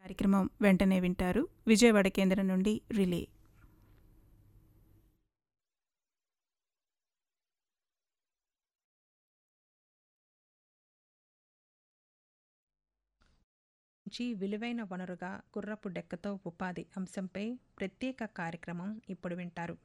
కార్యక్రమం వెంటనే వింటారు విజయవాడ కేంద్రం నుండి రిలే నుంచి విలువైన వనరుగా గుర్రపు డెక్కతో ఉపాధి అంశంపై ప్రత్యేక కార్యక్రమం ఇప్పుడు వింటారు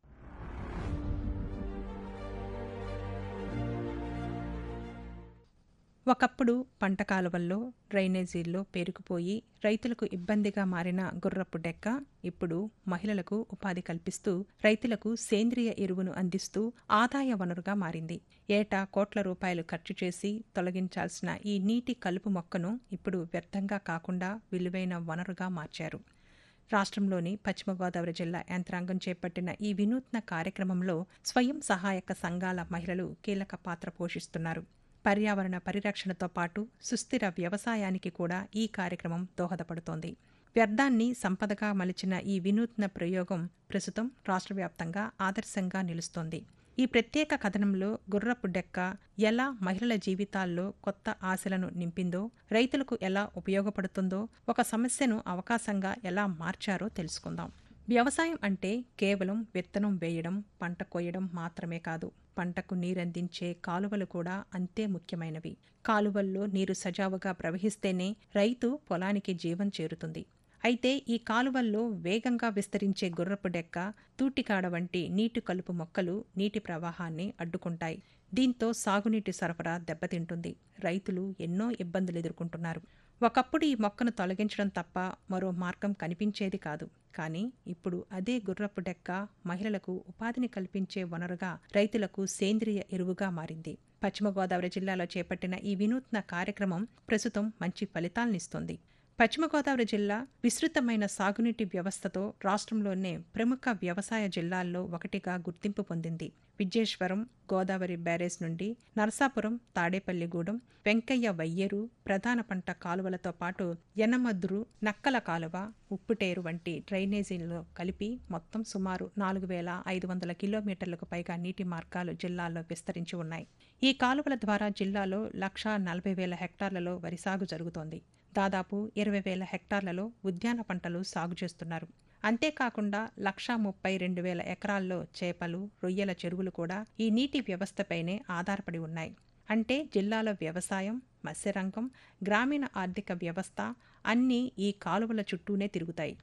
ఒకప్పుడు పంట కాలువల్లో డ్రైనేజీల్లో పేరుకుపోయి రైతులకు ఇబ్బందిగా మారిన గుర్రపు డెక్క ఇప్పుడు మహిళలకు ఉపాధి కల్పిస్తూ రైతులకు సేంద్రియ ఎరువును అందిస్తూ ఆదాయ వనరుగా మారింది ఏటా కోట్ల రూపాయలు ఖర్చు చేసి తొలగించాల్సిన ఈ నీటి కలుపు మొక్కను ఇప్పుడు వ్యర్థంగా కాకుండా విలువైన వనరుగా మార్చారు రాష్ట్రంలోని పశ్చిమ గోదావరి జిల్లా యంత్రాంగం చేపట్టిన ఈ వినూత్న కార్యక్రమంలో స్వయం సహాయక సంఘాల మహిళలు కీలక పాత్ర పోషిస్తున్నారు పర్యావరణ పరిరక్షణతో పాటు సుస్థిర వ్యవసాయానికి కూడా ఈ కార్యక్రమం దోహదపడుతోంది వ్యర్థాన్ని సంపదగా మలిచిన ఈ వినూత్న ప్రయోగం ప్రస్తుతం రాష్ట్ర వ్యాప్తంగా ఆదర్శంగా నిలుస్తోంది ఈ ప్రత్యేక కథనంలో గుర్రపు డెక్క ఎలా మహిళల జీవితాల్లో కొత్త ఆశలను నింపిందో రైతులకు ఎలా ఉపయోగపడుతుందో ఒక సమస్యను అవకాశంగా ఎలా మార్చారో తెలుసుకుందాం వ్యవసాయం అంటే కేవలం విత్తనం వేయడం పంట కోయడం మాత్రమే కాదు పంటకు నీరందించే కాలువలు కూడా అంతే ముఖ్యమైనవి కాలువల్లో నీరు సజావుగా ప్రవహిస్తేనే రైతు పొలానికి జీవం చేరుతుంది అయితే ఈ కాలువల్లో వేగంగా విస్తరించే గుర్రపు డెక్క తూటికాడ వంటి నీటి కలుపు మొక్కలు నీటి ప్రవాహాన్ని అడ్డుకుంటాయి దీంతో సాగునీటి సరఫరా దెబ్బతింటుంది రైతులు ఎన్నో ఇబ్బందులు ఎదుర్కొంటున్నారు ఒకప్పుడు ఈ మొక్కను తొలగించడం తప్ప మరో మార్గం కనిపించేది కాదు కానీ ఇప్పుడు అదే గుర్రపు డెక్క మహిళలకు ఉపాధిని కల్పించే వనరుగా రైతులకు సేంద్రియ ఎరువుగా మారింది పశ్చిమ గోదావరి జిల్లాలో చేపట్టిన ఈ వినూత్న కార్యక్రమం ప్రస్తుతం మంచి ఫలితాలనిస్తోంది పశ్చిమ గోదావరి జిల్లా విస్తృతమైన సాగునీటి వ్యవస్థతో రాష్ట్రంలోనే ప్రముఖ వ్యవసాయ జిల్లాల్లో ఒకటిగా గుర్తింపు పొందింది విద్యేశ్వరం గోదావరి బ్యారేజ్ నుండి నరసాపురం తాడేపల్లిగూడెం వెంకయ్య వయ్యేరు ప్రధాన పంట కాలువలతో పాటు యనమద్రు నక్కల కాలువ ఉప్పుటేరు వంటి డ్రైనేజీల్లో కలిపి మొత్తం సుమారు నాలుగు వేల ఐదు వందల కిలోమీటర్లకు పైగా నీటి మార్గాలు జిల్లాలో విస్తరించి ఉన్నాయి ఈ కాలువల ద్వారా జిల్లాలో లక్షా నలభై వేల హెక్టార్లలో వరి సాగు జరుగుతోంది దాదాపు ఇరవై వేల హెక్టార్లలో ఉద్యాన పంటలు సాగు చేస్తున్నారు అంతేకాకుండా లక్షా ముప్పై రెండు వేల ఎకరాల్లో చేపలు రొయ్యల చెరువులు కూడా ఈ నీటి వ్యవస్థపైనే ఆధారపడి ఉన్నాయి అంటే జిల్లాలో వ్యవసాయం మత్స్యరంగం గ్రామీణ ఆర్థిక వ్యవస్థ అన్నీ ఈ కాలువల చుట్టూనే తిరుగుతాయి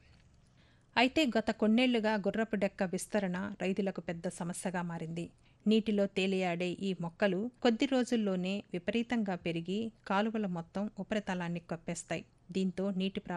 అయితే గత కొన్నేళ్లుగా గుర్రపు డెక్క విస్తరణ రైతులకు పెద్ద సమస్యగా మారింది నీటిలో తేలియాడే ఈ మొక్కలు కొద్ది రోజుల్లోనే విపరీతంగా పెరిగి కాలువల మొత్తం ఉపరితలాన్ని కప్పేస్తాయి దీంతో నీటి